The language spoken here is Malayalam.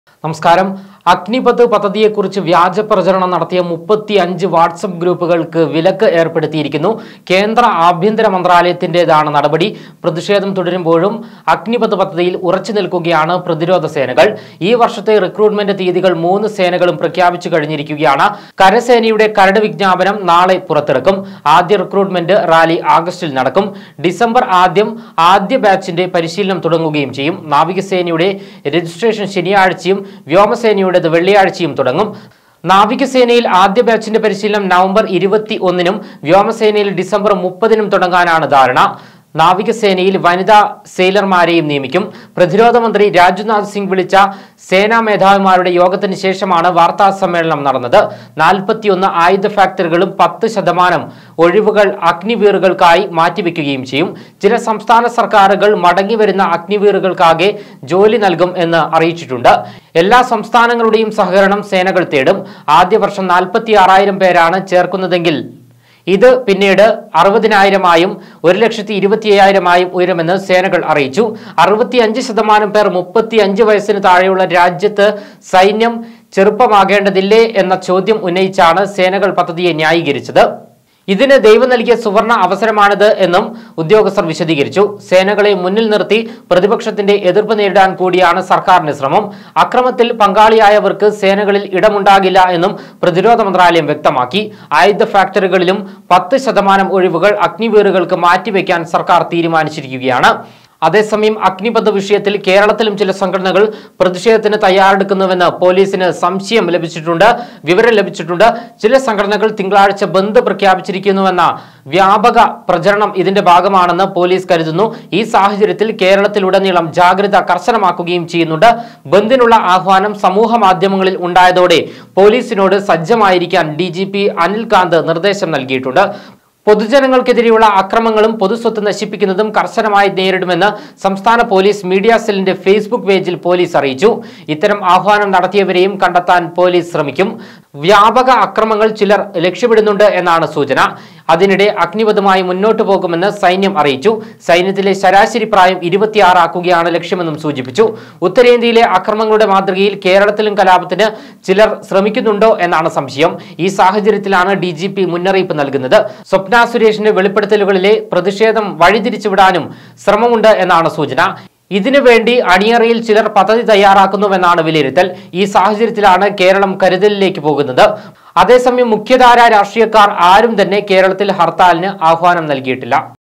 നമസ്കാരം അഗ്നിപഥ് പദ്ധതിയെക്കുറിച്ച് വ്യാജ പ്രചരണം നടത്തിയ മുപ്പത്തി അഞ്ച് വാട്സപ്പ് ഗ്രൂപ്പുകൾക്ക് വിലക്ക് ഏർപ്പെടുത്തിയിരിക്കുന്നു കേന്ദ്ര ആഭ്യന്തര മന്ത്രാലയത്തിന്റേതാണ് നടപടി പ്രതിഷേധം തുടരുമ്പോഴും അഗ്നിപഥ് പദ്ധതിയിൽ ഉറച്ചു നിൽക്കുകയാണ് പ്രതിരോധ സേനകൾ ഈ വർഷത്തെ റിക്രൂട്ട്മെന്റ് തീയതികൾ മൂന്ന് സേനകളും പ്രഖ്യാപിച്ചു കഴിഞ്ഞിരിക്കുകയാണ് കരസേനയുടെ കരട് വിജ്ഞാപനം നാളെ പുറത്തിറക്കും ആദ്യ റിക്രൂട്ട്മെന്റ് റാലി ആഗസ്റ്റിൽ നടക്കും ഡിസംബർ ആദ്യം ആദ്യ ബാച്ചിന്റെ പരിശീലനം തുടങ്ങുകയും ചെയ്യും നാവികസേനയുടെ രജിസ്ട്രേഷൻ ശനിയാഴ്ചയും വ്യോമസേനയുടേത് വെള്ളിയാഴ്ചയും തുടങ്ങും നാവികസേനയിൽ ആദ്യ ബാച്ചിന്റെ പരിശീലനം നവംബർ ഇരുപത്തി ഒന്നിനും വ്യോമസേനയിൽ ഡിസംബർ മുപ്പതിനും തുടങ്ങാനാണ് ധാരണ നാവികസേനയിൽ വനിതാ സെയിലർമാരെയും നിയമിക്കും പ്രതിരോധ മന്ത്രി രാജ്നാഥ് സിംഗ് വിളിച്ച സേനാ മേധാവിമാരുടെ യോഗത്തിന് ശേഷമാണ് വാർത്താ സമ്മേളനം നടന്നത് നാൽപ്പത്തിയൊന്ന് ആയുധ ഫാക്ടറികളും പത്ത് ശതമാനം ഒഴിവുകൾ അഗ്നിവീറുകൾക്കായി മാറ്റിവെക്കുകയും ചെയ്യും ചില സംസ്ഥാന സർക്കാരുകൾ മടങ്ങിവരുന്ന അഗ്നിവീറുകൾക്കാകെ ജോലി നൽകും എന്ന് അറിയിച്ചിട്ടുണ്ട് എല്ലാ സംസ്ഥാനങ്ങളുടെയും സഹകരണം സേനകൾ തേടും ആദ്യ വർഷം നാൽപ്പത്തി ആറായിരം പേരാണ് ചേർക്കുന്നതെങ്കിൽ ഇത് പിന്നീട് അറുപതിനായിരമായും ഒരു ലക്ഷത്തി ഇരുപത്തി അയ്യായിരമായും ഉയരുമെന്ന് സേനകൾ അറിയിച്ചു അറുപത്തി അഞ്ച് ശതമാനം പേർ മുപ്പത്തി അഞ്ച് വയസ്സിന് താഴെയുള്ള രാജ്യത്ത് സൈന്യം ചെറുപ്പമാകേണ്ടതില്ലേ എന്ന ചോദ്യം ഉന്നയിച്ചാണ് സേനകൾ പദ്ധതിയെ ന്യായീകരിച്ചത് ഇതിന് ദൈവം നൽകിയ സുവർണ അവസരമാണിത് എന്നും ഉദ്യോഗസ്ഥർ വിശദീകരിച്ചു സേനകളെ മുന്നിൽ നിർത്തി പ്രതിപക്ഷത്തിന്റെ എതിർപ്പ് നേരിടാൻ കൂടിയാണ് സർക്കാരിന്റെ ശ്രമം അക്രമത്തിൽ പങ്കാളിയായവർക്ക് സേനകളിൽ ഇടമുണ്ടാകില്ല എന്നും പ്രതിരോധ മന്ത്രാലയം വ്യക്തമാക്കി ആയുധ ഫാക്ടറികളിലും പത്ത് ശതമാനം ഒഴിവുകൾ അഗ്നിവീറുകൾക്ക് മാറ്റിവെക്കാൻ സർക്കാർ തീരുമാനിച്ചിരിക്കുകയാണ് അതേസമയം അഗ്നിപഥ വിഷയത്തിൽ കേരളത്തിലും ചില സംഘടനകൾ പ്രതിഷേധത്തിന് തയ്യാറെടുക്കുന്നുവെന്ന് പോലീസിന് സംശയം ലഭിച്ചിട്ടുണ്ട് വിവരം ലഭിച്ചിട്ടുണ്ട് ചില സംഘടനകൾ തിങ്കളാഴ്ച ബന്ദ് പ്രഖ്യാപിച്ചിരിക്കുന്നുവെന്ന വ്യാപക പ്രചരണം ഇതിന്റെ ഭാഗമാണെന്ന് പോലീസ് കരുതുന്നു ഈ സാഹചര്യത്തിൽ കേരളത്തിലുടനീളം ജാഗ്രത കർശനമാക്കുകയും ചെയ്യുന്നുണ്ട് ബന്ദിനുള്ള ആഹ്വാനം സമൂഹ മാധ്യമങ്ങളിൽ ഉണ്ടായതോടെ പോലീസിനോട് സജ്ജമായിരിക്കാൻ ഡി ജി പി അനിൽകാന്ത് നിർദ്ദേശം നൽകിയിട്ടുണ്ട് പൊതുജനങ്ങൾക്കെതിരെയുള്ള അക്രമങ്ങളും പൊതുസ്വത്ത് നശിപ്പിക്കുന്നതും കർശനമായി നേരിടുമെന്ന് സംസ്ഥാന പോലീസ് മീഡിയ സെല്ലിന്റെ ഫേസ്ബുക്ക് പേജിൽ പോലീസ് അറിയിച്ചു ഇത്തരം ആഹ്വാനം നടത്തിയവരെയും കണ്ടെത്താൻ പോലീസ് ശ്രമിക്കും വ്യാപക അക്രമങ്ങൾ ചിലർ ലക്ഷ്യമിടുന്നുണ്ട് എന്നാണ് സൂചന അതിനിടെ അഗ്നിപഥമായി മുന്നോട്ടു പോകുമെന്ന് സൈന്യം അറിയിച്ചു സൈന്യത്തിലെ ശരാശരി പ്രായം ഇരുപത്തിയാറാക്കുകയാണ് ലക്ഷ്യമെന്നും സൂചിപ്പിച്ചു ഉത്തരേന്ത്യയിലെ അക്രമങ്ങളുടെ മാതൃകയിൽ കേരളത്തിലും കലാപത്തിന് ചിലർ ശ്രമിക്കുന്നുണ്ടോ എന്നാണ് സംശയം ഈ സാഹചര്യത്തിലാണ് ഡി ജി പി മുന്നറിയിപ്പ് നൽകുന്നത് സ്വപ്ന സുരേഷിന്റെ വെളിപ്പെടുത്തലുകളിലെ പ്രതിഷേധം വഴിതിരിച്ചുവിടാനും ശ്രമമുണ്ട് എന്നാണ് സൂചന ഇതിനു വേണ്ടി അണിയറയിൽ ചിലർ പദ്ധതി തയ്യാറാക്കുന്നുവെന്നാണ് വിലയിരുത്തൽ ഈ സാഹചര്യത്തിലാണ് കേരളം കരുതലിലേക്ക് പോകുന്നത് അതേസമയം മുഖ്യധാര രാഷ്ട്രീയക്കാർ ആരും തന്നെ കേരളത്തിൽ ഹർത്താലിന് ആഹ്വാനം നൽകിയിട്ടില്ല